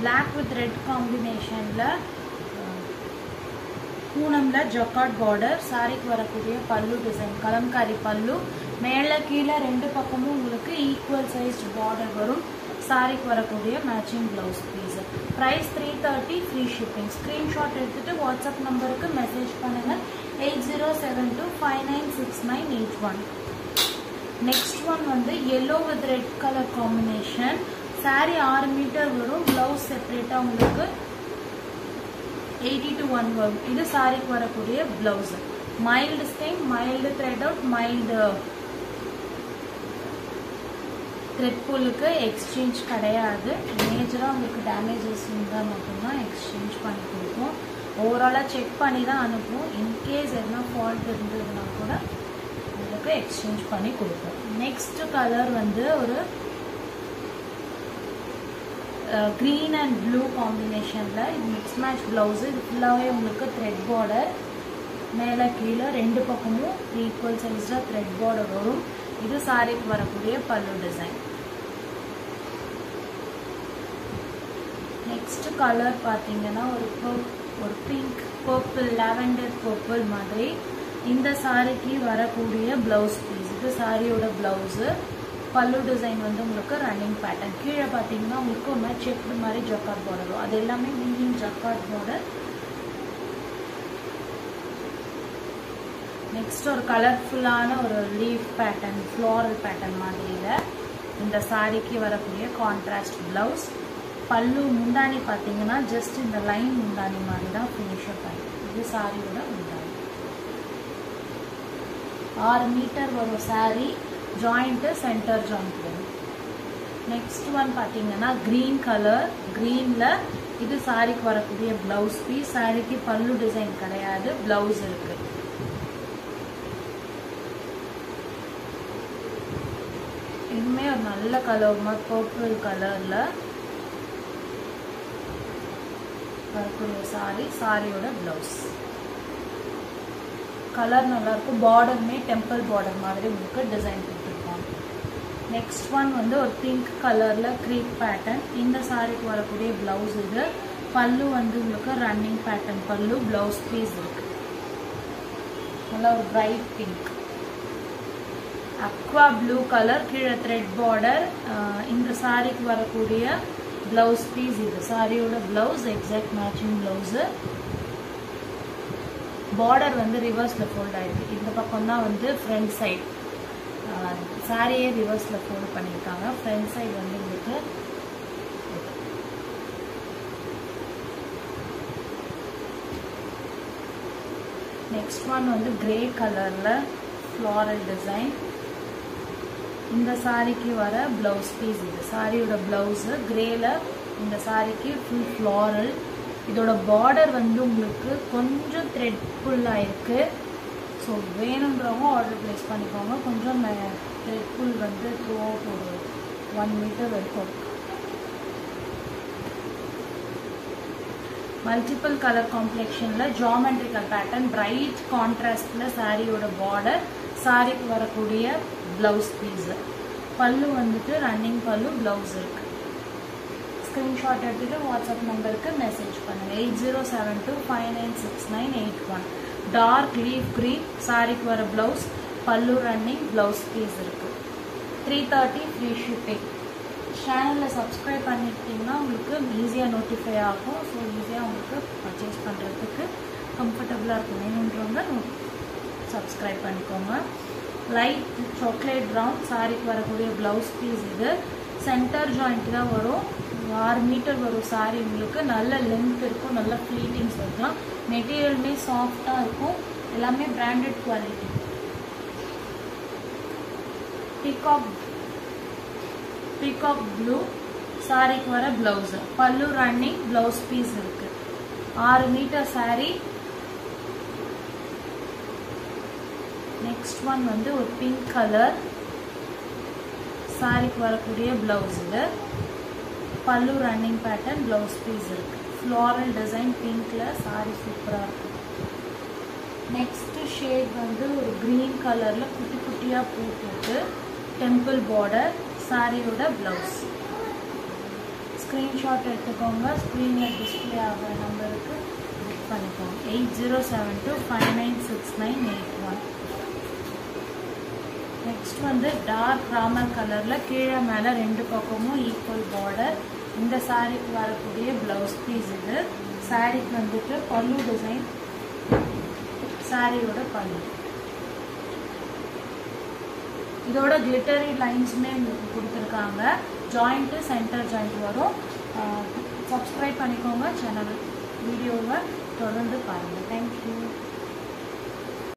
Black with red காம்பினேஷனில் பூனமில் jacquard border சாரிக்கு வரக்கூடிய பல்லு டிசைன் கலம்காரி பல்லு மேலே கீழே ரெண்டு பக்கமும் உங்களுக்கு ஈக்குவல் சைஸ்ட் பார்டர் வரும் சாரிக்கு வரக்கூடிய matching blouse piece price three thirty free shipping screenshot எடுத்துகிட்டு வாட்ஸ்அப் நம்பருக்கு மெசேஜ் பண்ணுங்கள் eight zero seven two five nine six nine eight one next one வந்து yellow with red colour combination sari ஆறு metre வரும் blouse செப்பரேட்டாக உங்களுக்கு எயிட்டி டு ஒன் வரும் இது சாரிக்கு வரக்கூடிய blouse mild stain mild thread out mild thread புல்லுக்கு எக்ஸ்சேஞ்ச் கிடையாது மேஜராக உங்களுக்கு டேமேஜஸ் இருந்தால் மட்டும்தான் எக்ஸ்சேஞ்ச் பண்ணி கொடுப்போம் ஓவராலாக செக் பண்ணி தான் அனுப்புவோம் இன்கேஸ் எதனா ஃபால்ட் இருந்ததுன்னா கூட உங்களுக்கு எக்ஸ்சேஞ்ச் பண்ணி கொடுப்போம் நெக்ஸ்ட் கலர் வந்து ஒரு க்ரீன் அண்ட் ப்ளூ காம்பினேஷனில் இது மிக்ஸ் மேட்ச் ப்ளவுஸு இது ஃபுல்லாகவே உங்களுக்கு த்ரெட் பார்டர் மேலே கீழே ரெண்டு பக்கமும் ஈக்குவல் சைஸாக த்ரெட் பார்டர் வரும் இது சாரிக்கு வரக்கூடிய பல்லு டிசைன் நெக்ஸ்ட் கலர் பார்த்தீங்கன்னா ஒரு ஒரு பிங்க் பர்பிள் லாவெண்டர் பர்பிள் மாதிரி இந்த சாரிக்கு வரக்கூடிய ப்ளவுஸ் பீஸ் இது சாரியோட ப்ளவுஸு பல்லு டிசைன் வந்து உங்களுக்கு ரன்னிங் பேட்டர்ன் கீழே பார்த்தீங்கன்னா உங்களுக்கு ஒரு மாதிரி செக்டு மாதிரி ஜக்காட் பார்டர் வரும் அது எல்லாமே வீவிங் ஜக்காட் பார்டர் நெக்ஸ்ட் ஒரு கலர்ஃபுல்லான ஒரு லீஃப் பேட்டர்ன் ஃப்ளோரல் பேட்டர்ன் மாதிரியில் இந்த சாரிக்கு வரக்கூடிய கான்ட்ராஸ்ட் ப்ளவுஸ் பல்லு முந்தானி பார்த்தீங்கன்னா ஜஸ்ட் இந்த லைன் முந்தானி மாதிரி தான் ஃபினிஷப் ஆகிடும் இது சாரியோட முந்தானி ஆறு மீட்டர் வரும் சாரி ஜாயிண்ட்டு சென்டர் ஜாயிண்ட் வரும் நெக்ஸ்ட் ஒன் பார்த்தீங்கன்னா க்ரீன் கலர் க்ரீனில் இது சாரிக்கு வரக்கூடிய ப்ளவுஸ் பீஸ் சாரிக்கு பல்லு டிசைன் கிடையாது ப்ளவுஸ் இருக்கு இதுவுமே ஒரு நல்ல கலர் மாதிரி பர்பிள் கலரில் வரக்கூடிய சாரி சாரியோட ப்ளவுஸ் கலர் நல்லாயிருக்கும் பார்டருமே டெம்பிள் பார்டர் மாதிரி உங்களுக்கு டிசைன் கொடுத்துருப்பாங்க நெக்ஸ்ட் ஒன் வந்து ஒரு பிங்க் கலரில் க்ரீப் பேட்டர்ன் இந்த சாரிக்கு வரக்கூடிய ப்ளவுஸ் இது பல்லு வந்து உங்களுக்கு ரன்னிங் பேட்டர்ன் பல்லு ப்ளவுஸ் பீஸ் இருக்கு நல்லா ஒரு bright pink aqua blue colour கீழே த்ரெட் பார்டர் இந்த சாரிக்கு வரக்கூடிய ப்ளவுஸ் பீஸ் இது சாரியோட blouse exact matching blouse border வந்து ரிவர்ஸில் ஃபோல்ட் ஆயிருக்கு இந்த பக்கம் தான் வந்து ஃப்ரண்ட் சைட் சாரியே ரிவர்ஸில் ஃபோல்ட் பண்ணியிருக்காங்க ஃப்ரண்ட் சைடு வந்து உங்களுக்கு நெக்ஸ்ட் ஒன் வந்து கிரே கலரில் ஃப்ளாரல் டிசைன் இந்த சாரிக்கு வர ப்ளவுஸ் பீஸ் இது சாரியோட ப்ளவுஸு கிரேல இந்த சாரிக்கு ஃபுல் ஃப்ளாரல் இதோட பார்டர் வந்து உங்களுக்கு கொஞ்சம் த்ரெட் ஃபுல்லாக இருக்குது ஸோ வேணுன்றவங்க ஆர்டர் ப்ளேஸ் பண்ணிக்கோங்க கொஞ்சம் த்ரெட் ஃபுல் வந்து த்ரூ அவுட் ஒரு ஒன் மீட்டர் வரைக்கும் மல்டிபிள் கலர் காம்ப்ளெக்ஷனில் ஜாமெட்ரிக்கல் பேட்டர்ன் பிரைட் கான்ட்ராஸ்டில் சாரியோட பார்டர் சாரிக்கு வரக்கூடிய ப்ளவுஸ் பீஸு பல்லு வந்துட்டு ரன்னிங் பல்லு ப்ளவுஸ் இருக்குது ஸ்க்ரீன்ஷாட் எடுத்துகிட்டு வாட்ஸ்அப் நம்பருக்கு மெசேஜ் பண்ணுங்கள் eight zero seven two five nine six nine eight one dark leaf green சாரிக்கு வர ப்ளவுஸ் பல்லு ரன்னிங் ப்ளவுஸ் பீஸ் இருக்குது த்ரீ தேர்ட்டி ஃப்ரீ ஷிப்பிங் சேனலில் சப்ஸ்கிரைப் பண்ணிட்டீங்கன்னா உங்களுக்கு ஈஸியாக நோட்டிஃபை ஆகும் ஸோ ஈஸியாக உங்களுக்கு பர்ச்சேஸ் பண்ணுறதுக்கு கம்ஃபர்டபுளாக இருக்கும் வேணுன்றவங்க சப்ஸ்கிரைப் பண்ணிக்கோங்க லைட் சாக்லேட் ப்ரௌன் சாரிக்கு வரக்கூடிய ப்ளவுஸ் பீஸ் இது சென்டர் ஜாயிண்ட் தான் வரும் ஆறு மீட்டர் வரும் சாரி உங்களுக்கு நல்ல லென்த் இருக்கும் நல்ல ஃப்ளீட்டிங்ஸ் இருக்கலாம் மெட்டீரியலுமே சாஃப்டாக இருக்கும் எல்லாமே branded quality peacock peacock blue சாரிக்கு வர ப்ளவுஸு பல்லு ரன்னிங் ப்ளவுஸ் பீஸ் இருக்கு ஆறு மீட்டர் சாரி நெக்ஸ்ட் ஒன் வந்து ஒரு பிங்க் கலர் சாரிக்கு வரக்கூடிய ப்ளவுஸ் இது பல்லு ரன்னிங் பேட்டர்ன் ப்ளவுஸ் பீஸ் இருக்கு ஃப்ளாரல் டிசைன் பிங்க்ல சாரி சூப்பராக இருக்கு நெக்ஸ்ட் ஷேட் வந்து ஒரு க்ரீன் கலர்ல குட்டி குட்டியாக பூ போட்டு டெம்பிள் பார்டர் சாரியோட ப்ளவுஸ் ஸ்க்ரீன்ஷாட் எடுத்துக்கோங்க ஸ்க்ரீனில் டிஸ்பிளே ஆகிற நம்பருக்கு புக் பண்ணிக்கோங்க eight zero seven two five nine six nine eight one next வந்து டார்க் ராமர் கலரில் கீழே மேலே ரெண்டு பக்கமும் ஈக்குவல் பார்டர் இந்த சாரீக்கு வரக்கூடிய ப்ளவுஸ் பீஸ் இது சாரீக்கு வந்துட்டு பல்லு டிசைன் சாரியோட பல்லு இதோட கிளிட்டரி லைன்ஸுமே உங்களுக்கு கொடுத்துருக்காங்க ஜாயிண்ட்டு சென்டர் ஜாயிண்ட் வரும் சப்ஸ்கிரைப் பண்ணிக்கோங்க சேனல் வீடியோவை தொடர்ந்து பாருங்கள் தேங்க்யூ